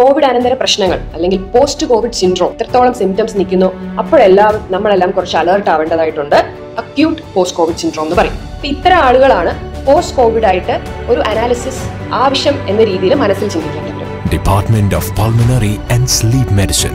Covid അനന്തര പ്രശ്നങ്ങൾ അല്ലെങ്കിൽ പോസ്റ്റ് കോവിഡ് സിൻഡ്രോം എത്രത്തോളം സിംറ്റംസ് നിൽക്കുന്നു അപ്പോഴെല്ലാം നമ്മളെല്ലാം കുറച്ച് അലേർട്ട് ആവേണ്ടതായിട്ടുണ്ട് അക്യൂട്ട് പോസ്റ്റ് കോവിഡ് സിൻഡ്രോം എന്ന് പറയും അപ്പൊ ഇത്തരം ആളുകളാണ് പോസ്റ്റ് കോവിഡ് ആയിട്ട് ഒരു അനാലിസിസ് ആവശ്യം എന്ന രീതിയിൽ മനസ്സിൽ ചിന്തിക്കേണ്ടത് Department of Pulmonary and Sleep Medicine.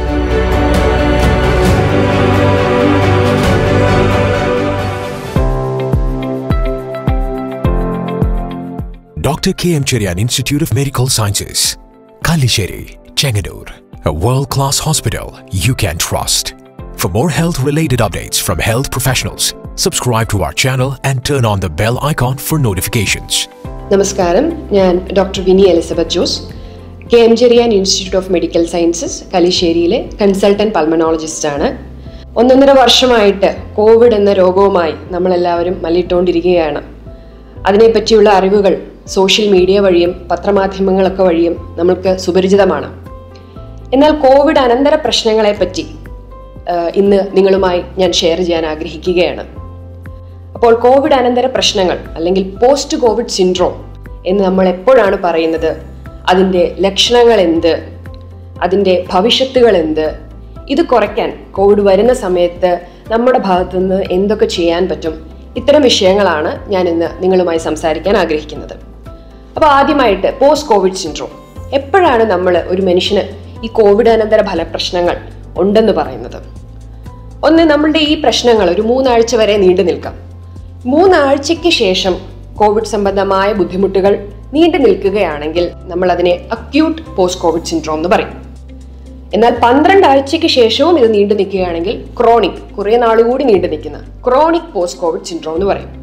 Dr. K. M. Cherian Institute of Medical Sciences, Kallisheri, Chengadur, a world-class hospital you can trust. For more health-related updates from health professionals, subscribe to our channel and turn on the bell icon for notifications. നമസ്കാരം ഞാൻ doctor Vini Elizabeth Jose K M Cherian institute of medical sciences കലിശ്ശേരിയിലെ consultant pulmonologist ആണ് ഒന്നൊന്നര വർഷമായിട്ട് Covid എന്ന രോഗവുമായി നമ്മളെല്ലാവരും മല്ലിട്ടുകൊണ്ടിരിക്കുകയാണ് അതിനെപ്പറ്റിയുള്ള അറിവുകൾ social media വഴിയും പത്രമാധ്യമങ്ങളൊക്കെ വഴിയും നമ്മൾക്ക് സുപരിചിതമാണ് എന്നാൽ കോവിഡ് അനന്തര പ്രശ്നങ്ങളെപ്പറ്റി ആ, ഇന്ന് നിങ്ങളുമായി ഞാൻ ഷെയർ ചെയ്യാൻ ആഗ്രഹിക്കുകയാണ് അപ്പോൾ കോവിഡ് അനന്തര പ്രശ്നങ്ങൾ അല്ലെങ്കിൽ പോസ്റ്റ് കോവിഡ് സിൻഡ്രോം എന്ന് നമ്മൾ എപ്പോഴാണ് പറയുന്നത് അതിൻ്റെ ലക്ഷണങ്ങൾ എന്ത് അതിൻ്റെ ഭവിഷ്യത്തുകൾ എന്ത് ഇത് കുറയ്ക്കാൻ കോവിഡ് വരുന്ന സമയത്ത് നമ്മുടെ ഭാഗത്തു നിന്ന് എന്തൊക്കെ ചെയ്യാൻ പറ്റും ഇത്തരം വിഷയങ്ങളാണ് ഞാൻ ഇന്ന് നിങ്ങളുമായി സംസാരിക്കാൻ ആഗ്രഹിക്കുന്നത് അപ്പോൾ ആദ്യമായിട്ട് പോസ്റ്റ് കോവിഡ് സിൻഡ്രോം എപ്പോഴാണ് നമ്മൾ ഒരു മനുഷ്യന് ഈ കോവിഡ് അനന്തര ഫലപ്രശ്നങ്ങൾ ഉണ്ടെന്ന് പറയുന്നത് ഒന്ന് നമ്മളുടെ ഈ പ്രശ്നങ്ങൾ ഒരു മൂന്നാഴ്ച വരെ നീണ്ടു നിൽക്കാം മൂന്നാഴ്ചയ്ക്ക് ശേഷം കോവിഡ് സംബന്ധമായ ബുദ്ധിമുട്ടുകൾ നീണ്ടു നിൽക്കുകയാണെങ്കിൽ നമ്മൾ അതിനെ അക്യൂട്ട് പോസ്റ്റ് കോവിഡ് സിൻഡ്രോം എന്ന് പറയും എന്നാൽ പന്ത്രണ്ട് ആഴ്ചയ്ക്ക് ശേഷവും ഇത് നീണ്ടു നിൽക്കുകയാണെങ്കിൽ ക്രോണിക് കുറേ നാളുകൂടി നീണ്ടു നിൽക്കുന്ന ക്രോണിക് പോസ്റ്റ് കോവിഡ് സിൻഡ്രോം എന്ന് പറയും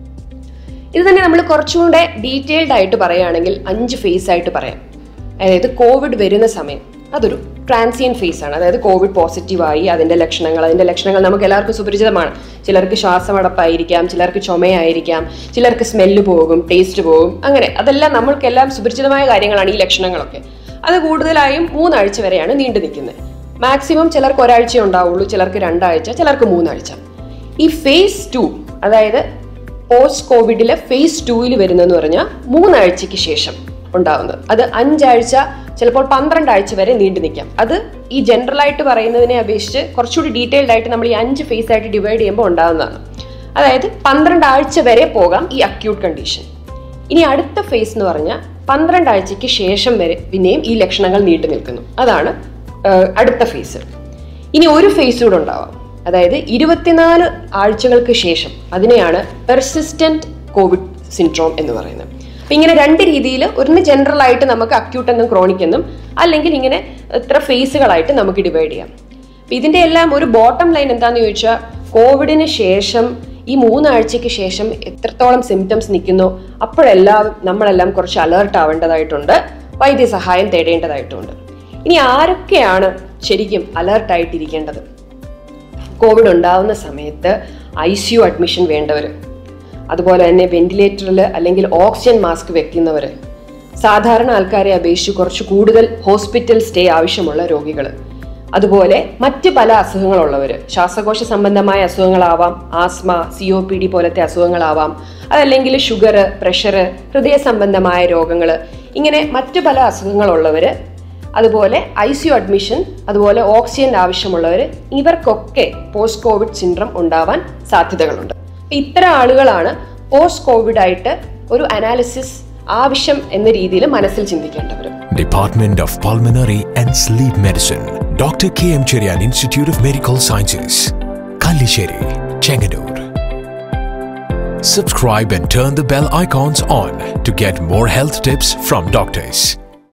ഇത് തന്നെ നമ്മൾ കുറച്ചുകൂടെ ഡീറ്റെയിൽഡ് ആയിട്ട് പറയുകയാണെങ്കിൽ അഞ്ച് ഫേസ് ആയിട്ട് പറയാം അതായത് കോവിഡ് വരുന്ന സമയം അതൊരു ട്രാൻസിയൻ ഫേസ് ആണ് അതായത് കോവിഡ് പോസിറ്റീവായി അതിന്റെ ലക്ഷണങ്ങൾ അതിന്റെ ലക്ഷണങ്ങൾ നമുക്ക് എല്ലാവർക്കും സുപരിചിതമാണ് ചിലർക്ക് ശ്വാസമടപ്പായിരിക്കാം ചിലർക്ക് ചുമയായിരിക്കാം ചിലർക്ക് സ്മെല്ല് പോകും ടേസ്റ്റ് പോകും അങ്ങനെ അതെല്ലാം നമ്മൾക്കെല്ലാം സുപരിചിതമായ കാര്യങ്ങളാണ് ഈ ലക്ഷണങ്ങളൊക്കെ അത് കൂടുതലായും മൂന്നാഴ്ച വരെയാണ് നീണ്ടു നിൽക്കുന്നത് മാക്സിമം ചിലർക്ക് ഒരാഴ്ച ഉണ്ടാവുള്ളൂ ചിലർക്ക് രണ്ടാഴ്ച ചിലർക്ക് മൂന്നാഴ്ച ഈ ഫേസ് ടു അതായത് പോസ്റ്റ് കോവിഡിലെ ഫേസ് ടൂവിൽ വരുന്നതെന്ന് പറഞ്ഞാൽ മൂന്നാഴ്ചയ്ക്ക് ശേഷം ഉണ്ടാവുന്നത് അത് അഞ്ചാഴ്ച ചിലപ്പോൾ പന്ത്രണ്ട് ആഴ്ച വരെ നീണ്ടു നിൽക്കാം അത് ഈ ജനറൽ ആയിട്ട് പറയുന്നതിനെ അപേക്ഷിച്ച് കുറച്ചുകൂടി ഡീറ്റെയിൽഡ് ആയിട്ട് നമ്മൾ ഈ അഞ്ച് ഫേസ് ആയിട്ട് ഡിവൈഡ് ചെയ്യുമ്പോൾ ഉണ്ടാകുന്നതാണ് അതായത് പന്ത്രണ്ട് ആഴ്ച വരെ പോകാം ഈ അക്യൂട്ട് കണ്ടീഷൻ ഇനി അടുത്ത ഫേസ് എന്ന് പറഞ്ഞാൽ പന്ത്രണ്ട് ആഴ്ചയ്ക്ക് ശേഷം വരെ പിന്നെയും ഈ ലക്ഷണങ്ങൾ നീണ്ടു നിൽക്കുന്നു അതാണ് ആ, അടുത്ത ഫേസ് ഇനി ഒരു ഫേസ് കൂടെ ഉണ്ടാവാം അതായത് ഇരുപത്തിനാല് ആഴ്ചകൾക്ക് ശേഷം അതിനെയാണ് പെർസിസ്റ്റന്റ് കോവിഡ് സിൻഡ്രോം എന്ന് പറയുന്നത് അപ്പൊ ഇങ്ങനെ രണ്ട് രീതിയിൽ ഒന്ന് ജനറൽ ആയിട്ട് നമുക്ക് അക്യൂട്ട് എന്നും ക്രോണിക് എന്നും അല്ലെങ്കിൽ ഇങ്ങനെ ഇത്ര ഫേസുകളായിട്ട് നമുക്ക് ഡിവൈഡ് ചെയ്യാം അപ്പൊ ഇതിന്റെ എല്ലാം ഒരു ബോട്ടം ലൈൻ എന്താന്ന് ചോദിച്ചാൽ കോവിഡിന് ശേഷം ഈ മൂന്നാഴ്ചയ്ക്ക് ശേഷം എത്രത്തോളം സിംറ്റംസ് നിൽക്കുന്നു അപ്പോഴെല്ലാം നമ്മളെല്ലാം കുറച്ച് അലേർട്ട് ആവേണ്ടതായിട്ടുണ്ട് വൈദ്യസഹായം തേടേണ്ടതായിട്ടുണ്ട് ഇനി ആരൊക്കെയാണ് ശരിക്കും അലേർട്ട് ആയിട്ടിരിക്കേണ്ടത് കോവിഡ് ഉണ്ടാവുന്ന സമയത്ത് ഐ സി യു അഡ്മിഷൻ വേണ്ടവർ അതുപോലെ തന്നെ വെന്റിലേറ്ററിൽ അല്ലെങ്കിൽ ഓക്സിജൻ മാസ്ക് വെക്കുന്നവർ സാധാരണ ആൾക്കാരെ അപേക്ഷിച്ച് കുറച്ച് കൂടുതൽ ഹോസ്പിറ്റൽ സ്റ്റേ ആവശ്യമുള്ള രോഗികൾ അതുപോലെ മറ്റ് പല അസുഖങ്ങളുള്ളവർ ശ്വാസകോശ സംബന്ധമായ അസുഖങ്ങളാവാം asthma C O P D പോലത്തെ അസുഖങ്ങളാവാം അതല്ലെങ്കിൽ ഷുഗർ പ്രഷർ ഹൃദയ സംബന്ധമായ രോഗങ്ങൾ ഇങ്ങനെ മറ്റ് പല അസുഖങ്ങളുള്ളവർ അതുപോലെ ഐ സി യു അഡ്മിഷൻ അതുപോലെ ഓക്സിജൻ ആവശ്യമുള്ളവർ ഇവർക്കൊക്കെ പോസ്റ്റ് കോവിഡ് സിൻഡ്രം ഉണ്ടാവാൻ സാധ്യതകളുണ്ട് അപ്പൊ ഇത്തരം ആളുകളാണ് പോസ്റ്റ് കോവിഡ് ആയിട്ട് ഒരു അനാലിസിസ് ആവശ്യം എന്ന രീതിയിൽ മനസ്സിൽ ചിന്തിക്കേണ്ടവർ Department of Pulmonary and Sleep Medicine, Dr. K. M. Cherian Institute of Medical Sciences, Kallisheri, Chengadur. Subscribe and turn the bell icons on to get more health tips from doctors.